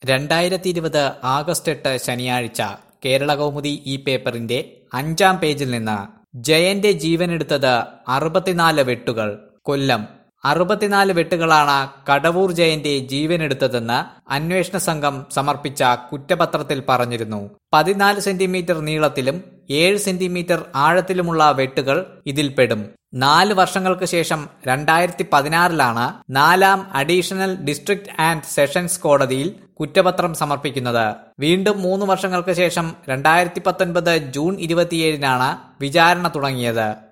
രണ്ടായിരത്തി ഇരുപത് ആഗസ്റ്റ് എട്ട് ശനിയാഴ്ച കേരളകൗമുദി ഈ പേപ്പറിന്റെ അഞ്ചാം പേജിൽ നിന്ന് ജയന്റെ ജീവനെടുത്തത് അറുപത്തിനാല് വെട്ടുകൾ കൊല്ലം അറുപത്തിനാല് വെട്ടുകളാണ് കടവൂർ ജയന്റെ ജീവനെടുത്തതെന്ന് അന്വേഷണ സംഘം സമർപ്പിച്ച കുറ്റപത്രത്തിൽ പറഞ്ഞിരുന്നു പതിനാല് സെന്റിമീറ്റർ നീളത്തിലും ഏഴ് സെന്റിമീറ്റർ ആഴത്തിലുമുള്ള വെട്ടുകൾ ഇതിൽപ്പെടും നാല് വർഷങ്ങൾക്ക് ശേഷം രണ്ടായിരത്തി പതിനാറിലാണ് നാലാം അഡീഷണൽ ഡിസ്ട്രിക്ട് ആൻഡ് സെഷൻസ് കോടതിയിൽ കുറ്റപത്രം സമർപ്പിക്കുന്നത് വീണ്ടും മൂന്ന് വർഷങ്ങൾക്ക് ശേഷം രണ്ടായിരത്തി പത്തൊൻപത് ജൂൺ ഇരുപത്തിയേഴിനാണ് വിചാരണ തുടങ്ങിയത്